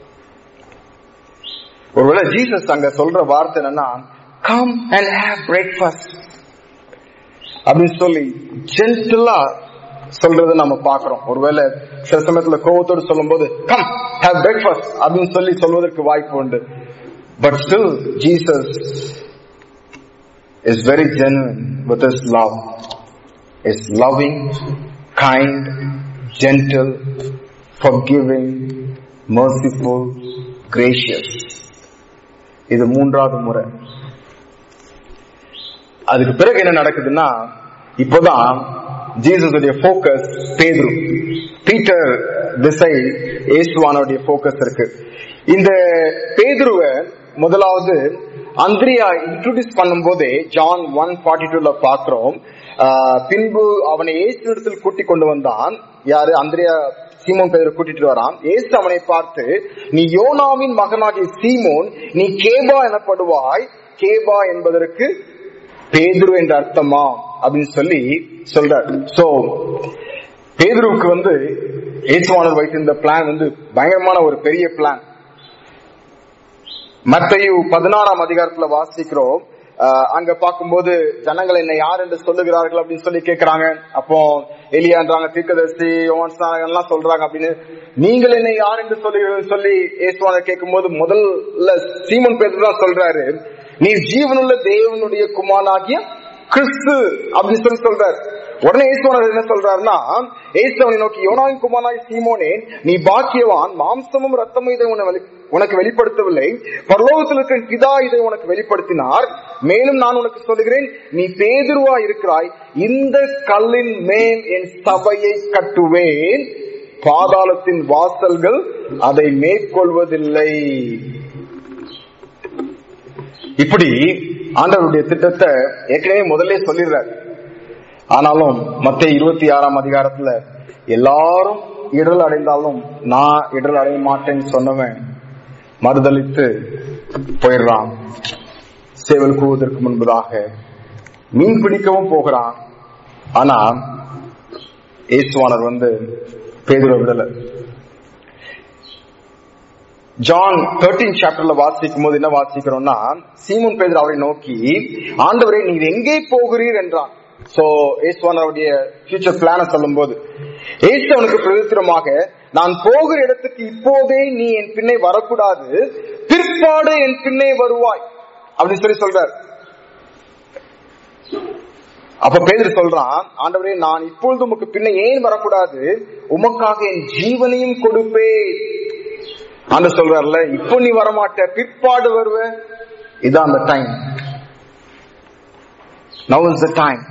ஒருவேளை ஜீசஸ் அங்க சொல்ற வார்த்தை என்னன்னா கம் அண்ட் ஹேவ் பிரேக்ஃபாஸ்ட் அப்படின்னு சொல்லி ஜென்டிலா சொல்றதை நம்ம பாக்குறோம் ஒருவேளை சில சமயத்துல கோவத்தோடு சொல்லும்போது கம் ஹேவ் பிரேக்ஃபாஸ்ட் அப்படின்னு சொல்லி சொல்வதற்கு வாய்ப்பு உண்டு but still Jesus is very genuine with is love is loving kind gentle forgiving merciful gracious இது மூன்றாவது முறை அதுக்கு பிறகு என்ன நடக்குதுன்னா இப்போதான் ஜீசஸுடைய போக்கஸ் பேதுரு பீட்டர் திசை இயேசுவானுடைய போக்கஸ் இருக்கு இந்த பேதுருவ முதலாவது அந்திரியா இன்ட்ரோடியூஸ் பண்ணும்போதே ஜான் ஒன் ஃபார்ட்டி டூல பாக்குறோம் ஆஹ் பின்பு அவனை இயேசு இடத்தில் கூட்டிக் கொண்டு வந்தான் யாரு அந்திரியா சீமோன் பேதரை கூட்டிட்டு வரான் இயேசு அவனை பார்த்து நீ யோனாவின் மகனாகிய சீமோன் நீ கேபா எனப்படுவாய் கேபா என்பதற்கு பேதுரு என்ற அர்த்தமா அப்படின்னு சொல்லி சொல்றார் சோ பேதுருவுக்கு வந்து இயேசுவானர் வைத்திருந்த பிளான் வந்து பயங்கரமான ஒரு பெரிய பிளான் மத்தையு பதினாறாம் அதிகாரத்துல வாசிக்கிறோம் ஆஹ் அங்க பார்க்கும்போது ஜனங்கள் என்ன யார் என்று சொல்லுகிறார்கள் அப்படின்னு சொல்லி கேக்குறாங்க அப்போ எலியான்றாங்க தீர்க்கதரிசி யோவான் ஸ்நானகன் எல்லாம் சொல்றாங்க அப்படின்னு நீங்கள் என்ன யார் என்று சொல்லுகிறீர்கள் சொல்லி இயேசுவானர் கேட்கும்போது முதல்ல சீமன் பேர் தான் சொல்றாரு நீ ஜீவனுள்ள தேவனுடைய குமாரனாகிய கிறிஸ்து அப்படின்னு சொல்லி சொல்றாரு உடனே இயேசுவானர் என்ன சொல்றாருன்னா இயேசுவனை நோக்கி யோனாவின் குமாரனாய் சீமோனே நீ பாக்கியவான் மாம்சமும் ரத்தமும் இதை உன்னை வெளி- உனக்கு வெளிப்படுத்தவில்லை பரலோகத்தில் இருக்கிற பிதா இதை உனக்கு வெளிப்படுத்தினார் மேலும் நான் உனக்கு சொல்லுகிறேன் நீ பேதுருவா இருக்கிறாய் இந்த கல்லின் மேல் என் சபையை கட்டுவேன் பாதாளத்தின் வாசல்கள் அதை மேற்கொள்வதில்லை இப்படி ஆண்டவருடைய திட்டத்தை ஏற்கனவே முதல்ல சொல்லிடுறார் ஆனாலும் மத்திய இருபத்தி ஆறாம் அதிகாரத்துல எல்லாரும் இடல் அடைந்தாலும் நான் இடல் அடைய மாட்டேன்னு சொன்னவன் மறுதளித்து போயிடுறான் சேவல் கூவதற்கு முன்பதாக மீன் பிடிக்கவும் போகிறான் ஆனா இயேசுவானர் வந்து பேதுரை விடல ஜான் தேர்ட்டீன் சாப்டர்ல வாசிக்கும் போது என்ன வாசிக்கிறோம்னா சீமோன் பேதர் அவரை நோக்கி ஆண்டவரே நீர் எங்கே போகிறீர் என்றான் சோ ஏசுவானவருடைய ஃபியூச்சர் பிளான சொல்லும் போது ஏசு அவனுக்கு பிரதித்திரமாக நான் போகிற இடத்துக்கு இப்போதே நீ என் பின்னே வரக்கூடாது பிற்பாடு என் பின்னே வருவாய் அப்படின்னு சொல்லி சொல்றார் அப்ப பேதர் சொல்றான் ஆண்டவரே நான் இப்பொழுது உமக்கு பின்ன ஏன் வரக்கூடாது உமக்காக என் ஜீவனையும் கொடுப்பேன் ஆண்டு சொல்றாருல இப்போ நீ வரமாட்ட பிற்பாடு வருவ இதான் அந்த time now is the time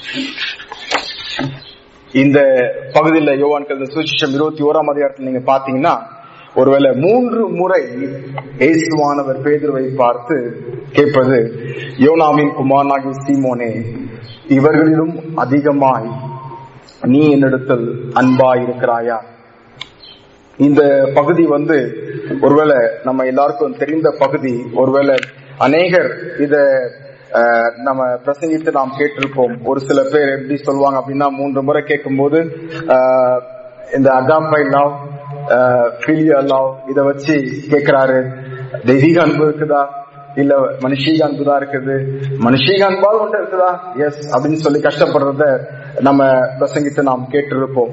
இந்த பகுதியில் யோவான் கழுத சுவிசேஷம் இருபத்தி ஓராம் அதிகாரத்தில் நீங்க பாத்தீங்கன்னா ஒருவேளை மூன்று முறை இயேசுவானவர் பேதுருவை பார்த்து கேட்பது யோனாவின் குமாரனாகிய சீமோனே இவர்களிலும் அதிகமாய் நீ என்னிடத்தில் அன்பாய் இருக்கிறாயா இந்த பகுதி வந்து ஒருவேளை நம்ம எல்லாருக்கும் தெரிந்த பகுதி ஒருவேளை அநேகர் இத அஹ், நம்ம பிரசங்கித்து நாம் கேட்டிருப்போம் ஒரு சில பேர் எப்படி சொல்லுவாங்க அப்படின்னா மூன்று முறை கேட்கும்போது அஹ், இந்த அகாம்பை லவ் பிலியா லவ் இத வச்சு கேக்குறாரு தெய்வீக அன்பு இருக்குதா இல்ல மனுஷீக அன்பு தான் இருக்குது மனுஷீக அன்பால் ஒன்று இருக்குதா எஸ் அப்படின்னு சொல்லி கஷ்டப்படுறத நம்ம பிரசங்கித்து நாம் கேட்டிருப்போம்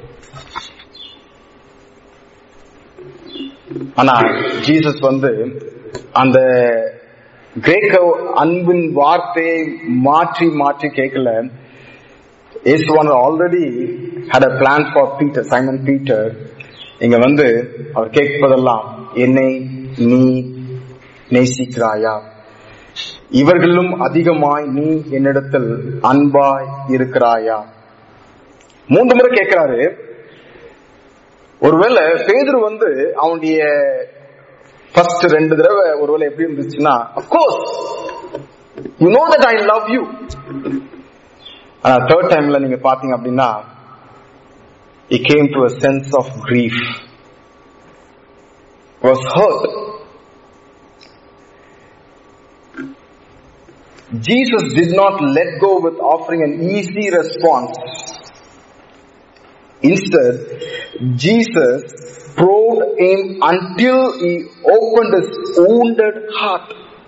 ஆனா ஜீசஸ் வந்து அந்த கிரேக்க அன்பின் வார்த்தையை மாற்றி மாற்றி கேட்கல இயேசுவானவர் already had a plan for Peter Simon Peter இங்க வந்து அவர் கேட்பதெல்லாம் என்னை நீ நேசிக்கிறாயா இவர்களும் அதிகமாய் நீ என்னிடத்தில் அன்பாய் இருக்கிறாயா மூன்று முறை கேட்கிறாரு ஒருவேளை பேதுரு வந்து அவனுடைய ஃபர்ஸ்ட் ரெண்டு தடவை ஒருவேளை எப்படி இருந்துச்சுன்னா of course you know that I love you ஆனா தேர்ட் டைம்ல நீங்க பாத்தீங்க அப்படின்னா he came to a sense of grief was hurt jesus did not let go with offering an easy response instead jesus probed him until he opened his wounded heart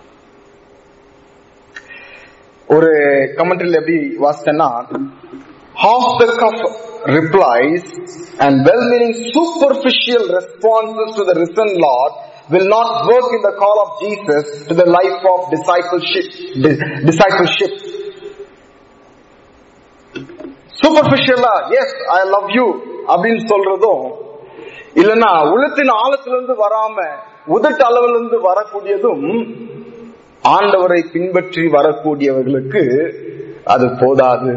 ஒரு கமெண்ட்ரியில் எப்படி வாசித்தேன்னா half the cup replies and well-meaning superficial responses to the risen Lord will not work in the call of Jesus to the life of discipleship. Di- discipleship. சூப்பர்ஃபிஷியலா எஸ் ஐ லவ் யூ அப்படின்னு சொல்றதும் இல்லைன்னா உள்ளத்தின் ஆழத்துல இருந்து வராம உதட்டு அளவுல இருந்து வரக்கூடியதும் ஆண்டவரை பின்பற்றி வரக்கூடியவர்களுக்கு அது போதாது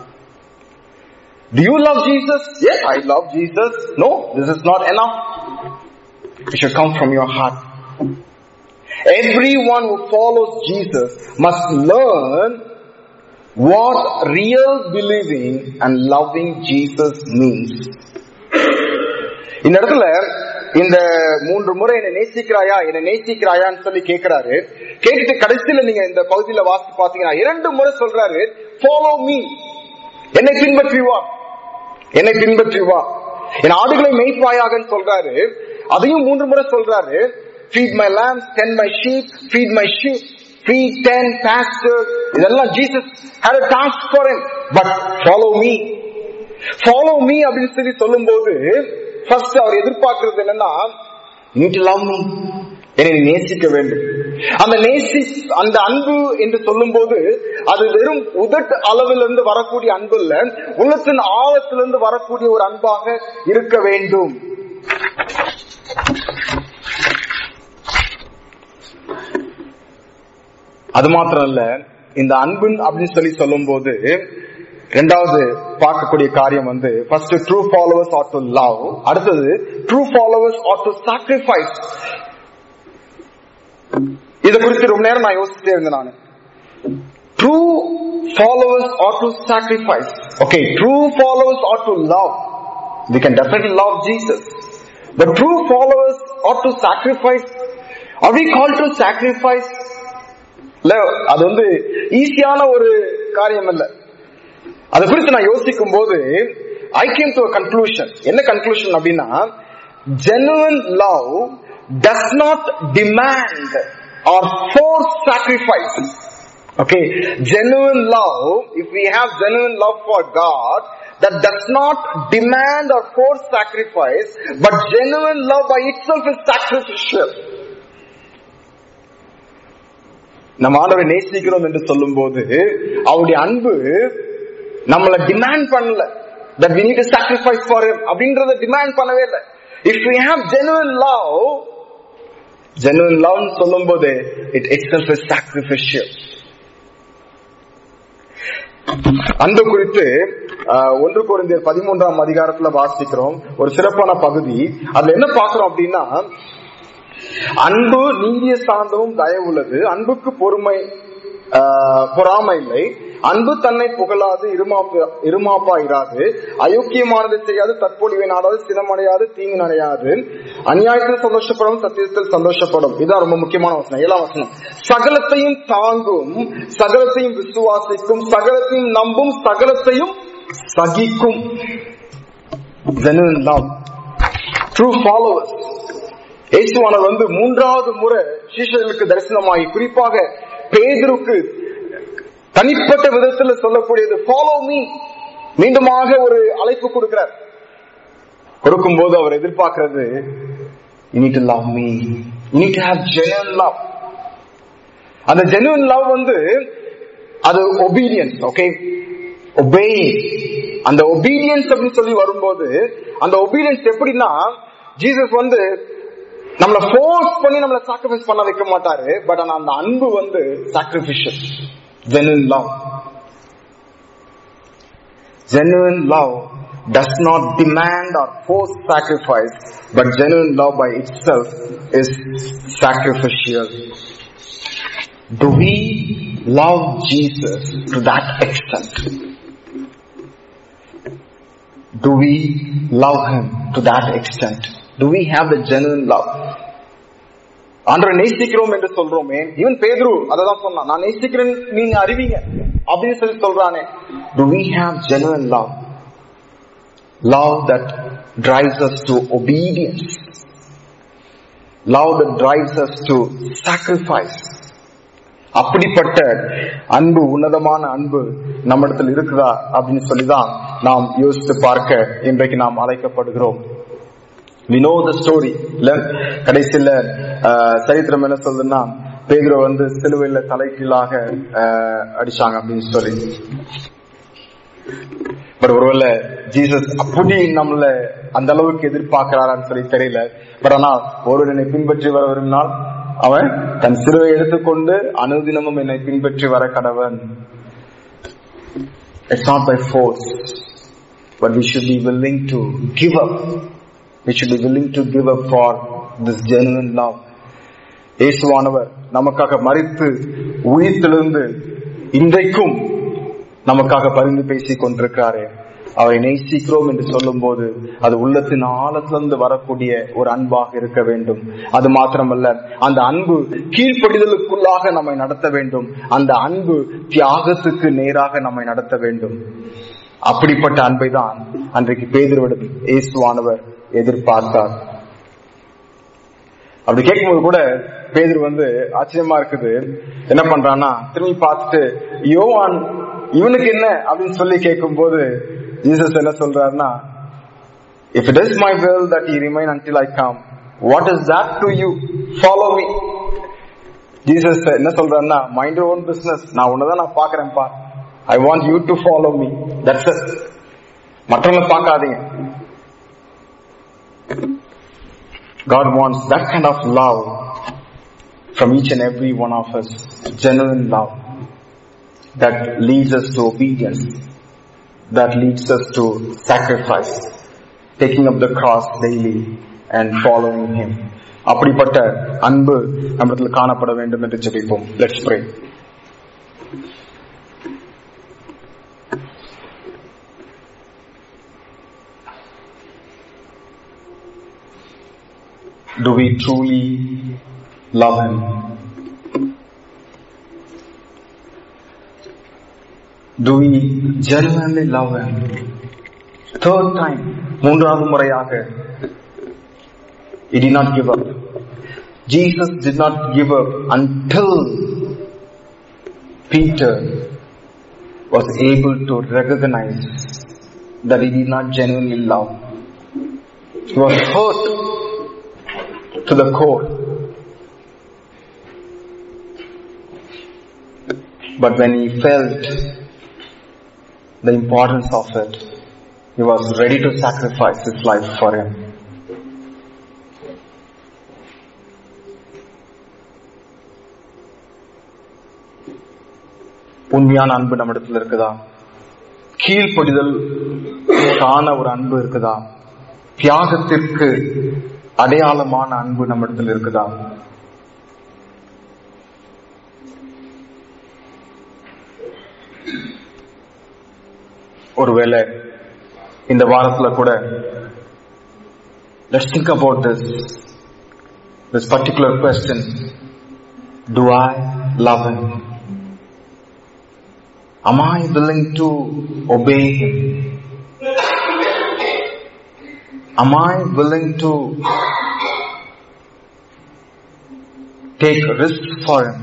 Do you love Jesus? Yes, I love Jesus. No, this is not enough. It should come from your heart. Everyone who follows Jesus must learn what real believing and loving Jesus means. இந்த இடத்துல இந்த மூன்று முறை என்னை நேசிக்கிறாயா என்னை நேசிக்கிறாயான்னு சொல்லி கேட்கிறாரு கேட்டுட்டு கடைசியில நீங்க இந்த பகுதியில வாசி பாத்தீங்கன்னா இரண்டு முறை சொல்றாரு ஃபாலோ மீ என்னை பின்பற்றி வா என்னை பின்பற்றி வா என் ஆடுகளை மேய்ப்பாயாகன்னு சொல்றாரு அதையும் மூன்று முறை சொல்றாரு feed my lambs tend my sheep feed my sheep feed ten pasture இதெல்லாம் Jesus had a task for him but follow me follow me அப்படின்னு சொல்லி சொல்லும்போது ஃபர்ஸ்ட் அவர் எதிர்பார்க்கிறது என்னன்னா you need to love me என்னை நீ நேசிக்க வேண்டும் அந்த நேசி அந்த அன்பு என்று சொல்லும்போது அது வெறும் உதட்டு அளவிலிருந்து வரக்கூடிய அன்பு இல்ல உள்ளத்தின் ஆழத்திலிருந்து வரக்கூடிய ஒரு அன்பாக இருக்க வேண்டும் அது மாத்திரம் இல்ல இந்த அன்பின் அப்படின்னு சொல்லி சொல்லும் போது ரெண்டாவது பார்க்கக்கூடிய காரியம் வந்து first true followers are to love அடுத்தது true followers are to sacrifice இதை குறித்து ரொம்ப நேரம் நான் யோசிச்சுட்டே இருந்தேன் நான் true followers are to sacrifice okay true followers are to love we can definitely love Jesus but true followers are to sacrifice are we call to sacrifice இல்ல அது வந்து ஈஸியான ஒரு காரியம் இல்ல அதை குறித்து நான் யோசிக்கும் போது ஐ கேம் டு கன்க்ளூஷன் என்ன கன்க்ளூஷன் அப்படின்னா genuine love does not demand or force sacrifice Okay, genuine love, if we have genuine love for God, that does not demand or force sacrifice, but genuine love by itself is sacrificial. நம்ம ஆண்டவரை நேசிக்கிறோம் என்று சொல்லும் போது அவருடைய அன்பு நம்மளை டிமாண்ட் பண்ணல that we need to sacrifice for him அப்படின்றத டிமாண்ட் பண்ணவே இல்லை if we have genuine love genuine love சொல்லும் போது it itself is sacrificial அன்பு குறித்து ஆஹ், ஒன்று குறைந்தர் பதிமூன்றாம் அதிகாரத்துல வாசிக்கிறோம் ஒரு சிறப்பான பகுதி அதுல என்ன பார்க்கிறோம் அப்படின்னா அன்பு நீதிய சார்ந்தவும் தயவுள்ளது அன்புக்கு பொறுமை ஆஹ், பொறாமை இல்லை அன்பு தன்னை புகழாது இருமாப்பு இருமாப்பா இராது அயோக்கியமானது செய்யாது தற்பொழிவை நாடாது சினமடையாது தீங்கு நடையாது அநியாயத்தில் சந்தோஷப்படும் சத்தியத்தில் சந்தோஷப்படும் இதுதான் ரொம்ப முக்கியமான வசனம் ஏழாம் வசனம் சகலத்தையும் தாங்கும் சகலத்தையும் விசுவாசிக்கும் சகலத்தையும் நம்பும் சகலத்தையும் சகிக்கும் genuine love true followers இயேசுவானவர் வந்து மூன்றாவது முறை சீஷர்களுக்கு தரிசனமாகி குறிப்பாக பேதருக்கு தனிப்பட்ட விதத்துல சொல்லக்கூடியது ஃபாலோ மீ மீண்டுமாக ஒரு அழைப்பு கொடுக்கிறார் கொடுக்கும்போது அவர் எதிர்பார்க்கிறது you need to love me you need to have genuine love அந்த genuine love வந்து அது obedience ஓகே obey அந்த obedience அப்படின்னு சொல்லி வரும்போது அந்த obedience எப்படின்னா ஜீசஸ் வந்து நம்மள ஃபோர்ஸ் பண்ணி நம்மள சாக்ரிஃபைஸ் பண்ண வைக்க மாட்டாரு பட் ஆனா அந்த அன்பு வந்து sacrificial genuine love genuine love does not demand or force sacrifice, but genuine love by itself is sacrificial. Do we love Jesus to that extent? Do we love Him to that extent? Do we have the genuine love? ஆண்டரை நேசிக்கிறோம் என்று சொல்றோமே ஈவன் பேதுரு அததான் சொன்னான் நான் நேசிக்கிறேன் நீங்க அறிவீங்க அப்படின்னு சொல்லி சொல்றானே do we have genuine love love that drives us to obedience love that drives us to sacrifice அப்படிப்பட்ட அன்பு உன்னதமான அன்பு நம்மிடத்தில் இருக்குதா அப்படின்னு சொல்லிதான் நாம் யோசித்து பார்க்க இன்றைக்கு நாம் அழைக்கப்படுகிறோம் we know the story இல்ல கடைசியில அஹ், சரித்திரம் என்ன சொல்லுதுன்னா பேதுரு வந்து சிலுவையில தலைகீழாக அஹ், அடிச்சாங்க அப்படின்னு சொல்லி பட் ஒருவேளை ஜீசஸ் அப்படி நம்மள அந்த அளவுக்கு எதிர்பார்க்கிறாரான்னு சொல்லி தெரியல பட் ஆனா ஒருவர் என்னை பின்பற்றி வர விரும்பினால் அவன் தன் சிலுவை எடுத்துக்கொண்டு அனுதினமும் என்னை பின்பற்றி வர கடவன் it's not by force but we should be willing to give up we should be willing to give up for this genuine love இயேசுவானவர் நமக்காக மறித்து உயிர்த்தெழுந்து இன்றைக்கும் நமக்காக பரிந்து பேசிக் கொண்டிருக்கிறாரே அவரை நேசிக்கிறோம் என்று சொல்லும் போது அது உள்ளத்தின் ஆழத்திலிருந்து வரக்கூடிய ஒரு அன்பாக இருக்க வேண்டும் அது மாத்திரமல்ல அந்த அன்பு கீழ்ப்படிதலுக்குள்ளாக நம்மை நடத்த வேண்டும் அந்த அன்பு தியாகத்துக்கு நேராக நம்மை நடத்த வேண்டும் அப்படிப்பட்ட அன்பை தான் அன்றைக்கு பேதுருவிடம் இயேசுவானவர் எதிர்பார்த்தார் அப்படி கேட்கும்போது கூட பேதுரு வந்து ஆச்சரியமா இருக்குது என்ன பண்றான்னா திரும்பி பார்த்துட்டு யோவான் இவனுக்கு என்ன அப்படின்னு சொல்லி கேட்கும்போது ஜீசஸ் என்ன சொல்றாருன்னா if it is my will that you remain until I come what is that to you follow me Jesus என்ன சொல்றாருன்னா மைண்ட் ஓன் பிசினஸ் நான் உன்னதான் நான் பாக்குறேன்ப்பா I want you to follow me that's it மற்றவங்க பார்க்காதீங்க God wants that kind of love from each and every one of us. Genuine love that leads us to obedience, that leads us to sacrifice, taking up the cross daily and following Him. அப்படிப்பட்ட அன்பு நம்மிடத்தில் காணப்பட வேண்டும் என்று ஜெபிப்போம் let's pray Do we truly love Him? Do we genuinely love Him? Third time, மூன்றாவது முறையாக He did not give up. Jesus did not give up until Peter was able to recognize that he did not genuinely love. He was hurt to the core. But when he felt the importance of it, he was ready to sacrifice his life for him. உண்மையான அன்பு நம்மிடத்தில் இருக்குதா கீழ்ப்படிதல் காண ஒரு அன்பு இருக்குதா தியாகத்திற்கு அடையாளமான அன்பு நம்மிடத்தில் இருக்குதா ஒருவேளை இந்த வாரத்துல கூட let's think about this this particular question do i love him am i willing to obey him am i willing to take risk for him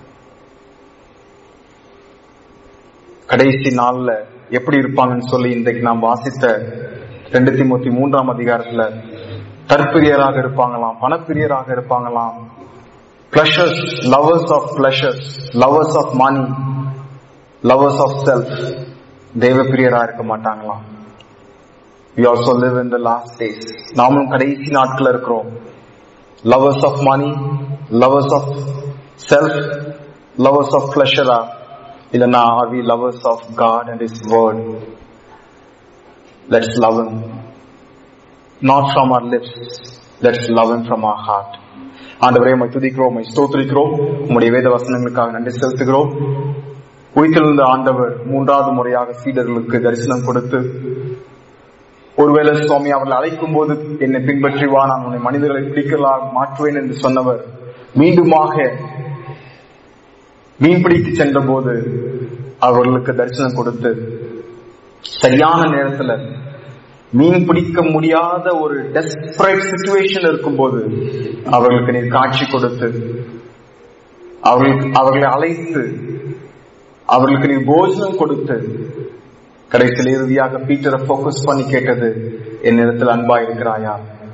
கடைசி நாள்ல எப்படி இருப்பாங்கன்னு சொல்லி இன்றைக்கு நாம் வாசித்த ரெண்டு திமுத்தி மூன்றாம் அதிகாரத்துல தற்பிரியராக இருப்பாங்களாம் பணப்பிரியராக இருப்பாங்களாம் pleasures lovers of pleasures lovers of money lovers of self தெய்வ பிரியரா இருக்க மாட்டாங்களாம் we also live in the last days நாமும் கடைசி நாட்கள் இருக்கிறோம் lovers of money lovers of self lovers of pleasure இல்லனா are we lovers of God and His word let's love Him not from our lips let's love Him from our heart ஆண்டவரே உம்மை துதிக்கிறோம் உம்மை ஸ்தோத்திரிக்கிறோம் உம்முடைய வேத வசனங்களுக்காக நன்றி செலுத்துகிறோம் உயிர்த்தெழுந்த ஆண்டவர் மூன்றாவது முறையாக சீடர்களுக்கு தரிசனம் கொடுத்து ஒருவேளை சுவாமி அவர்கள் அழைக்கும் போது என்னை பின்பற்றி வா நான் உன்னை மனிதர்களை பிடிக்கலாம் மாற்றுவேன் என்று சொன்னவர் மீண்டுமாக மீன்பிடிக்கு சென்ற போது அவர்களுக்கு தரிசனம் கொடுத்து சரியான நேரத்துல மீன் பிடிக்க முடியாத ஒரு டெஸ்பரேட் சுச்சுவேஷன் இருக்கும்போது அவர்களுக்கு நீர் காட்சி கொடுத்து அவர்களுக்கு அவர்களை அழைத்து அவர்களுக்கு நீர் போஜனம் கொடுத்து கடைசியில் இறுதியாக பீட்டரை போக்கஸ் பண்ணி கேட்டது என் இடத்தில் அன்பா இருக்கிறாயா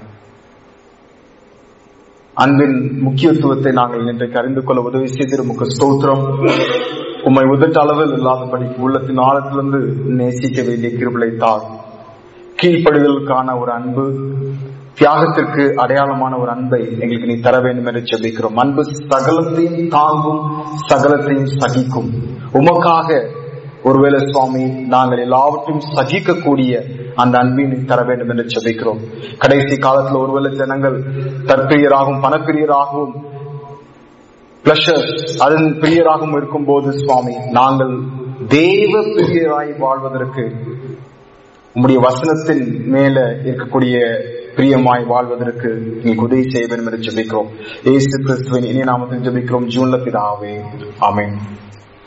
அன்பின் முக்கியத்துவத்தை நாங்கள் இன்றைக்கு அறிந்து கொள்ள உதவி செய்து உமக்கு ஸ்தோத்திரம் உம்மை உதட்ட அளவில் இல்லாதபடி உள்ளத்தின் ஆழத்திலிருந்து நேசிக்க வேண்டிய கிருபிலை தார் கீழ்ப்படுதலுக்கான ஒரு அன்பு தியாகத்திற்கு அடையாளமான ஒரு அன்பை எங்களுக்கு நீ தர வேண்டும் என்று செபிக்கிறோம் அன்பு சகலத்தையும் தாங்கும் சகலத்தையும் சகிக்கும் உமக்காக ஒருவேளை சுவாமி நாங்கள் எல்லாவற்றையும் சகிக்கக்கூடிய அந்த அன்பினை தர வேண்டும் என்று செபிக்கிறோம் கடைசி காலத்துல ஒருவேளை ஜனங்கள் தற்பிரியராகவும் பணப்பிரியராகவும் பிளஷர் அதன் பிரியராகவும் இருக்கும் போது சுவாமி நாங்கள் தேவ பிரியராய் வாழ்வதற்கு உம்முடைய வசனத்தின் மேல இருக்கக்கூடிய பிரியமாய் வாழ்வதற்கு நீங்க உதவி செய்ய வேண்டும் என்று ஜெபிக்கிறோம் ஏசு கிறிஸ்துவின் இனி நாமத்தில் ஜெபிக்கிறோம் ஜூன்ல பிதாவே ஆமென்